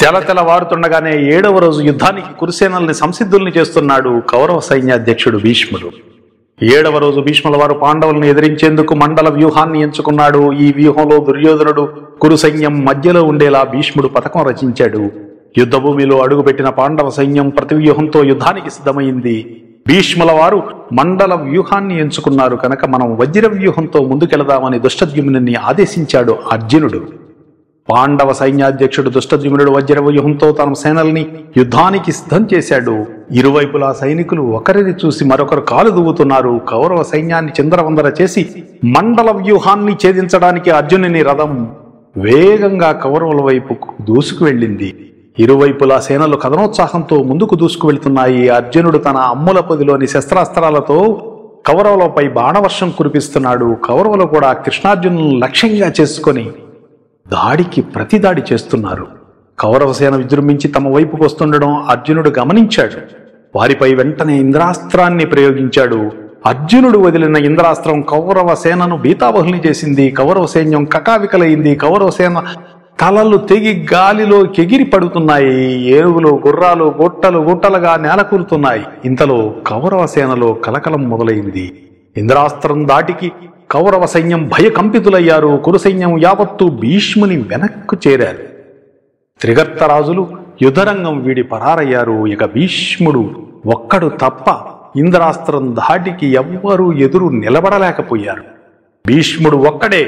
తెల తెలవారుతుండగానే ఏడవ రోజు యుద్ధానికి కురుసేనల్ని సంసిద్ధుల్ని చేస్తున్నాడు కౌరవ సైన్యాధ్యక్షుడు భీష్ముడు ఏడవ రోజు భీష్ముల వారు పాండవులను ఎదిరించేందుకు మండల వ్యూహాన్ని ఎంచుకున్నాడు ఈ వ్యూహంలో దుర్యోధనుడు కురు సైన్యం మధ్యలో ఉండేలా భీష్ముడు పథకం రచించాడు యుద్ధభూమిలో అడుగుపెట్టిన పాండవ సైన్యం ప్రతి వ్యూహంతో యుద్ధానికి సిద్ధమైంది భీష్ముల వారు మండల వ్యూహాన్ని ఎంచుకున్నారు కనుక మనం వజ్ర వ్యూహంతో ముందుకెళదామని దుష్టద్యుమ్నుని ఆదేశించాడు అర్జునుడు పాండవ సైన్యాధ్యక్షుడు దుష్టద్యుమ్నుడు వజ్ర వ్యూహంతో తన సేనల్ని యుద్ధానికి సిద్ధం చేశాడు ఇరువైపులా సైనికులు ఒకరిని చూసి మరొకరు కాలు దువ్వుతున్నారు కౌరవ సైన్యాన్ని చిందరవందర చేసి మండల వ్యూహాన్ని ఛేదించడానికి అర్జునుని రథం వేగంగా కౌరవుల వైపుకు దూసుకు వెళ్ళింది ఇరువైపులా సేనలు కథనోత్సాహంతో ముందుకు దూసుకు వెళ్తున్నాయి అర్జునుడు తన అమ్ముల పొదిలోని శస్త్రాస్త్రాలతో కౌరవులపై బాణవర్షం కురిపిస్తున్నాడు కౌరవులు కూడా కృష్ణార్జునులను లక్ష్యంగా చేసుకొని దాడికి ప్రతిదాడి చేస్తున్నారు కౌరవసేన విజృంభించి తమ వైపుకు వస్తుండడం అర్జునుడు గమనించాడు వారిపై వెంటనే ఇంద్రాస్త్రాన్ని ప్రయోగించాడు అర్జునుడు వదిలిన ఇంద్రాస్త్రం కౌరవ సేనను బీతాబహుల్ని చేసింది కౌరవ సైన్యం కకావికలైంది కౌరవ సేన తలలు తెగి గాలిలో కెగిరి పడుతున్నాయి ఏనుగులు గుర్రాలు గుట్టలు గుట్టలుగా నేలకూరుతున్నాయి ఇంతలో కౌరవ సేనలో కలకలం మొదలైంది ఇంద్రాస్త్రం దాటికి కౌరవ సైన్యం భయకంపితులయ్యారు కురు సైన్యం యావత్తు భీష్ముని వెనక్కు చేరారు త్రిగర్తరాజులు యుద్ధరంగం వీడి పరారయ్యారు ఇక భీష్ముడు ఒక్కడు తప్ప ఇంద్రాస్త్రం ధాటికి ఎవ్వరూ ఎదురు నిలబడలేకపోయారు భీష్ముడు ఒక్కడే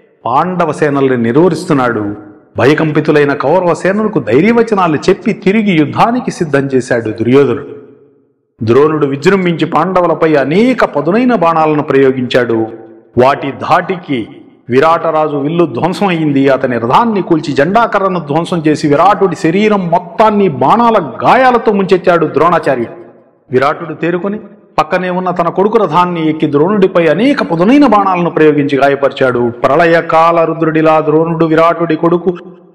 పాండవ సేనల్ని నిరోధిస్తున్నాడు భయకంపితులైన కౌరవ సేనలకు ధైర్యవచనాలు చెప్పి తిరిగి యుద్ధానికి సిద్ధం చేశాడు దుర్యోధనుడు ద్రోణుడు విజృంభించి పాండవులపై అనేక పదునైన బాణాలను ప్రయోగించాడు వాటి ధాటికి విరాటరాజు విల్లు ధ్వంసం అయింది అతని రథాన్ని కూల్చి జెండాకర్రను ధ్వంసం చేసి విరాటుడి శరీరం మొత్తాన్ని బాణాల గాయాలతో ముంచెత్తాడు ద్రోణాచార్యుడు విరాటుడు తేరుకొని పక్కనే ఉన్న తన కొడుకు రథాన్ని ఎక్కి ద్రోణుడిపై అనేక పదునైన బాణాలను ప్రయోగించి గాయపరిచాడు ప్రళయకాల రుద్రుడిలా ద్రోణుడు విరాటుడి కొడుకు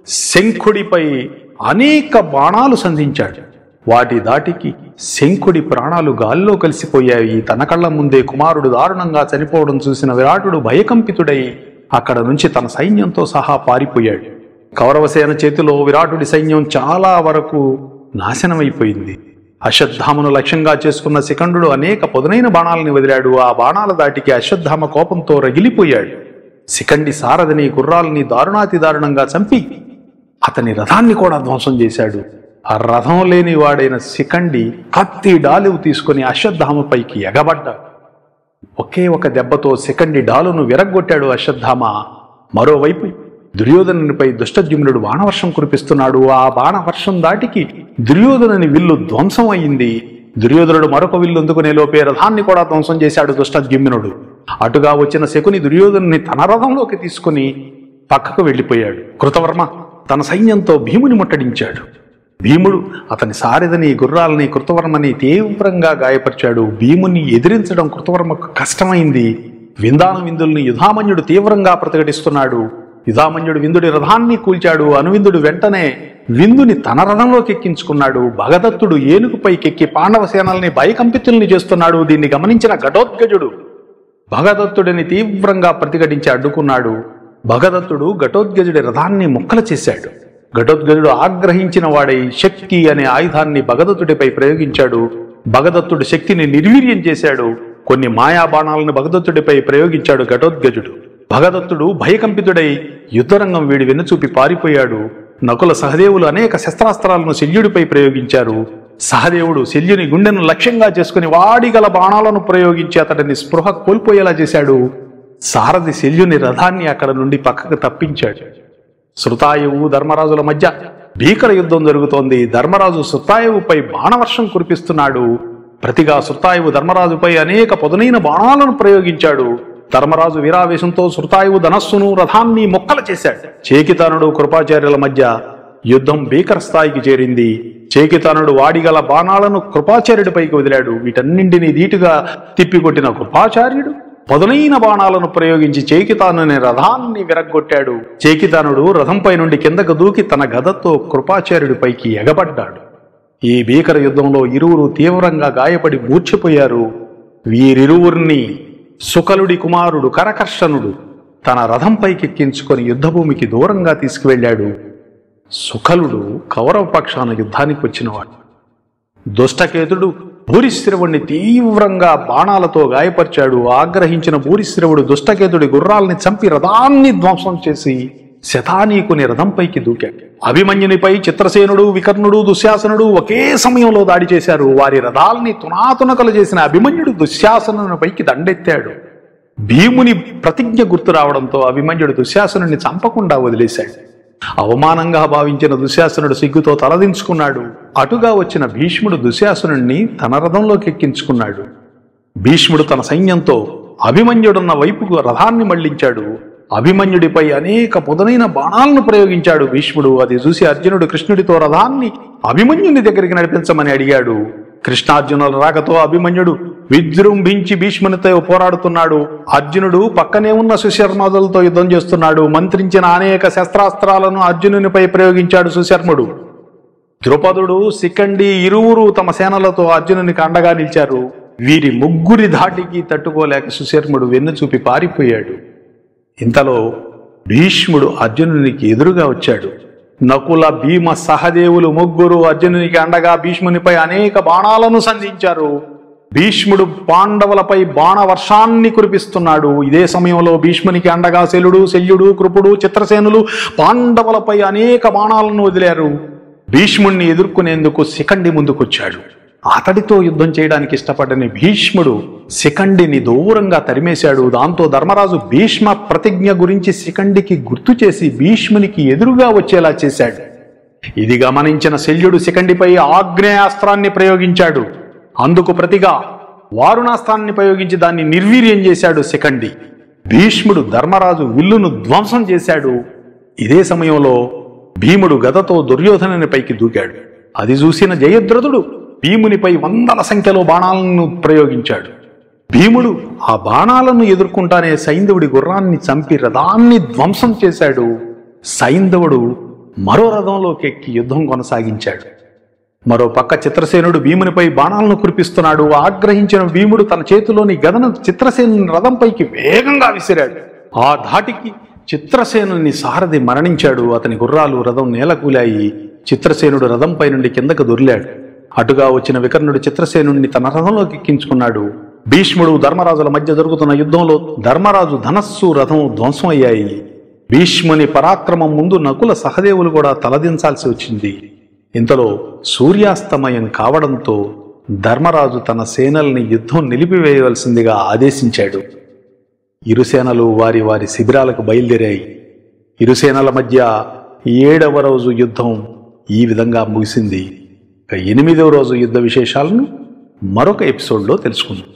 శంఖుడిపై అనేక బాణాలు సంధించాడు వాటి దాటికి శంఖుడి ప్రాణాలు గాల్లో కలిసిపోయాయి తన కళ్ళ ముందే కుమారుడు దారుణంగా చనిపోవడం చూసిన విరాటుడు భయకంపితుడై అక్కడ నుంచి తన సైన్యంతో సహా పారిపోయాడు కౌరవసేన చేతిలో విరాటుడి సైన్యం చాలా వరకు నాశనమైపోయింది అశ్వత్థామను లక్ష్యంగా చేసుకున్న శిఖండు అనేక పదునైన బాణాలని వదిలాడు ఆ బాణాల దాటికి అశ్వత్థామ కోపంతో రగిలిపోయాడు శిఖండి సారథిని గుర్రాలని దారుణాతి దారుణంగా చంపి అతని రథాన్ని కూడా ధ్వంసం చేశాడు ఆ రథం లేని వాడైన శిఖండి కత్తి డాలువు తీసుకుని అశ్వత్థామపైకి ఎగబడ్డాడు ఒకే ఒక దెబ్బతో శిఖండి డాలును విరగ్గొట్టాడు అశ్వత్థామ మరోవైపు దుర్యోధనునిపై దుష్టద్యుమ్నుడు బాణవర్షం కురిపిస్తున్నాడు ఆ బాణవర్షం దాటికి దుర్యోధనుని విల్లు ధ్వంసం అయింది దుర్యోధనుడు మరొక విల్లు అందుకునే లోపే రథాన్ని కూడా ధ్వంసం చేశాడు దుష్టద్యుమ్నుడు అటుగా వచ్చిన శకుని దుర్యోధనుని తన రథంలోకి తీసుకుని పక్కకు వెళ్ళిపోయాడు కృతవర్మ తన సైన్యంతో భీముని ముట్టడించాడు భీముడు అతని సారథిని గుర్రాలని కృతవర్మని తీవ్రంగా గాయపరిచాడు భీముని ఎదిరించడం కృతవర్మకు కష్టమైంది విందాన విందుల్ని యుధామన్యుడు తీవ్రంగా ప్రతిఘటిస్తున్నాడు యుధామన్యుడు విందుడి రథాన్ని కూల్చాడు అనువిందుడు వెంటనే విందుని తన రథంలోకి ఎక్కించుకున్నాడు భగదత్తుడు ఏనుగుపైకెక్కి పాండవ సేనల్ని భయకంపితుల్ని చేస్తున్నాడు దీన్ని గమనించిన ఘటోత్కజుడు భగదత్తుడిని తీవ్రంగా ప్రతిఘటించి అడ్డుకున్నాడు భగదత్తుడు ఘటోద్గజుడి రథాన్ని ముక్కలు చేశాడు ఘటోద్గజుడు ఆగ్రహించిన వాడై శక్తి అనే ఆయుధాన్ని భగదత్తుడిపై ప్రయోగించాడు భగదత్తుడు శక్తిని నిర్వీర్యం చేశాడు కొన్ని మాయా బాణాలను భగదత్తుడిపై ప్రయోగించాడు ఘటోద్గజుడు భగదత్తుడు భయకంపితుడై యుద్ధరంగం వీడి వెన్నుచూపి పారిపోయాడు నకుల సహదేవులు అనేక శస్త్రాస్త్రాలను శల్యుడిపై ప్రయోగించారు సహదేవుడు శల్యుని గుండెను లక్ష్యంగా చేసుకుని వాడిగల బాణాలను ప్రయోగించి అతడిని స్పృహ కోల్పోయేలా చేశాడు సారథి శల్యుని రథాన్ని అక్కడ నుండి పక్కకు తప్పించాడు శృతాయువు ధర్మరాజుల మధ్య భీకర యుద్ధం జరుగుతోంది ధర్మరాజు శృతాయువుపై బాణవర్షం కురిపిస్తున్నాడు ప్రతిగా శృతాయువు ధర్మరాజుపై అనేక పదునైన బాణాలను ప్రయోగించాడు ధర్మరాజు వీరావేశంతో శృతాయువు ధనస్సును రథాన్ని మొక్కలు చేశాడు చేకితానుడు కృపాచార్యుల మధ్య యుద్ధం భీకర స్థాయికి చేరింది చేకితానుడు వాడిగల బాణాలను కృపాచార్యుడిపైకి వదిలాడు వీటన్నింటినీ ధీటుగా తిప్పికొట్టిన కృపాచార్యుడు పదునైన బాణాలను ప్రయోగించి చేకితానుని రథాన్ని విరగ్గొట్టాడు చేకితానుడు రథంపై నుండి కిందకు దూకి తన గదతో కృపాచార్యుడిపైకి ఎగబడ్డాడు ఈ భీకర యుద్ధంలో ఇరువురు తీవ్రంగా గాయపడి మూర్ఛపోయారు వీరిరువురిని సుకలుడి కుమారుడు కరకర్షణుడు తన రథంపైకెక్కించుకొని యుద్ధభూమికి దూరంగా తీసుకువెళ్ళాడు సుఖలుడు కౌరవ పక్షాన యుద్ధానికి వచ్చినవాడు దుష్టకేతుడు భూరిశ్రవుణ్ణి తీవ్రంగా బాణాలతో గాయపరిచాడు ఆగ్రహించిన భూరిశ్రవుడు దుష్టకేతుడి గుర్రాల్ని చంపి రథాన్ని ధ్వంసం చేసి శతానీకుని రథంపైకి దూకాడు అభిమన్యునిపై చిత్రసేనుడు వికర్ణుడు దుశ్శాసనుడు ఒకే సమయంలో దాడి చేశారు వారి రథాల్ని తునాతునకలు చేసిన అభిమన్యుడు దుశ్శాసనునిపైకి దండెత్తాడు భీముని ప్రతిజ్ఞ గుర్తు రావడంతో అభిమన్యుడు దుశ్శాసనుడిని చంపకుండా వదిలేశాడు అవమానంగా భావించిన దుశ్శాసనుడు సిగ్గుతో తలదించుకున్నాడు అటుగా వచ్చిన భీష్ముడు దుశ్శాసనుడిని తన రథంలోకి ఎక్కించుకున్నాడు భీష్ముడు తన సైన్యంతో అభిమన్యుడున్న వైపుకు రథాన్ని మళ్లించాడు అభిమన్యుడిపై అనేక పొదనైన బాణాలను ప్రయోగించాడు భీష్ముడు అది చూసి అర్జునుడు కృష్ణుడితో రథాన్ని అభిమన్యుని దగ్గరికి నడిపించమని అడిగాడు కృష్ణార్జునుల రాకతో అభిమన్యుడు విజృంభించి భీష్మునితో పోరాడుతున్నాడు అర్జునుడు పక్కనే ఉన్న సుశర్మదులతో యుద్ధం చేస్తున్నాడు మంత్రించిన అనేక శస్త్రాస్త్రాలను అర్జునునిపై ప్రయోగించాడు సుశర్ముడు ద్రుపదుడు శిఖండి ఇరువురు తమ సేనలతో అర్జునునికి అండగా నిలిచారు వీరి ముగ్గురి ధాటికి తట్టుకోలేక సుశర్ముడు వెన్ను చూపి పారిపోయాడు ఇంతలో భీష్ముడు అర్జునునికి ఎదురుగా వచ్చాడు నకుల భీమ సహదేవులు ముగ్గురు అర్జునునికి అండగా భీష్మునిపై అనేక బాణాలను సంధించారు భీష్ముడు పాండవులపై బాణవర్షాన్ని కురిపిస్తున్నాడు ఇదే సమయంలో భీష్మునికి అండగా శల్యుడు శల్యుడు కృపుడు చిత్రసేనులు పాండవులపై అనేక బాణాలను వదిలారు భీష్ముణ్ణి ఎదుర్కొనేందుకు శిఖండి ముందుకొచ్చాడు అతడితో యుద్ధం చేయడానికి ఇష్టపడని భీష్ముడు శిఖండిని దూరంగా తరిమేశాడు దాంతో ధర్మరాజు భీష్మ ప్రతిజ్ఞ గురించి శిఖండికి గుర్తు చేసి భీష్మునికి ఎదురుగా వచ్చేలా చేశాడు ఇది గమనించిన శల్యుడు శిఖండిపై ఆగ్నేయాస్త్రాన్ని ప్రయోగించాడు అందుకు ప్రతిగా వారుణాస్త్రాన్ని ప్రయోగించి దాన్ని నిర్వీర్యం చేశాడు శిఖండి భీష్ముడు ధర్మరాజు విల్లును ధ్వంసం చేశాడు ఇదే సమయంలో భీముడు గదతో దుర్యోధనుని పైకి దూకాడు అది చూసిన జయద్రథుడు భీమునిపై వందల సంఖ్యలో బాణాలను ప్రయోగించాడు భీముడు ఆ బాణాలను ఎదుర్కొంటానే సైంధవుడి గుర్రాన్ని చంపి రథాన్ని ధ్వంసం చేశాడు సైంధవుడు మరో రథంలోకి ఎక్కి యుద్ధం కొనసాగించాడు మరో పక్క చిత్రసేనుడు భీమునిపై బాణాలను కురిపిస్తున్నాడు ఆగ్రహించిన భీముడు తన చేతిలోని గదను చిత్రసేనుని రథంపైకి వేగంగా విసిరాడు ఆ ధాటికి చిత్రసేనుని సారథి మరణించాడు అతని గుర్రాలు రథం నేలకూలాయి చిత్రసేనుడు రథంపై నుండి కిందకు దొర్లాడు అటుగా వచ్చిన వికర్ణుడు చిత్రసేనుణ్ణి తన రథంలోకి ఎక్కించుకున్నాడు భీష్ముడు ధర్మరాజుల మధ్య జరుగుతున్న యుద్ధంలో ధర్మరాజు ధనస్సు రథం ధ్వంసం అయ్యాయి భీష్ముని పరాక్రమం ముందు నకుల సహదేవులు కూడా తలదించాల్సి వచ్చింది ఇంతలో సూర్యాస్తమయం కావడంతో ధర్మరాజు తన సేనల్ని యుద్ధం నిలిపివేయవలసిందిగా ఆదేశించాడు ఇరు సేనలు వారి వారి శిబిరాలకు బయలుదేరాయి ఇరు సేనల మధ్య ఏడవ రోజు యుద్ధం ఈ విధంగా ముగిసింది ఇక ఎనిమిదవ రోజు యుద్ధ విశేషాలను మరొక ఎపిసోడ్లో తెలుసుకుందాం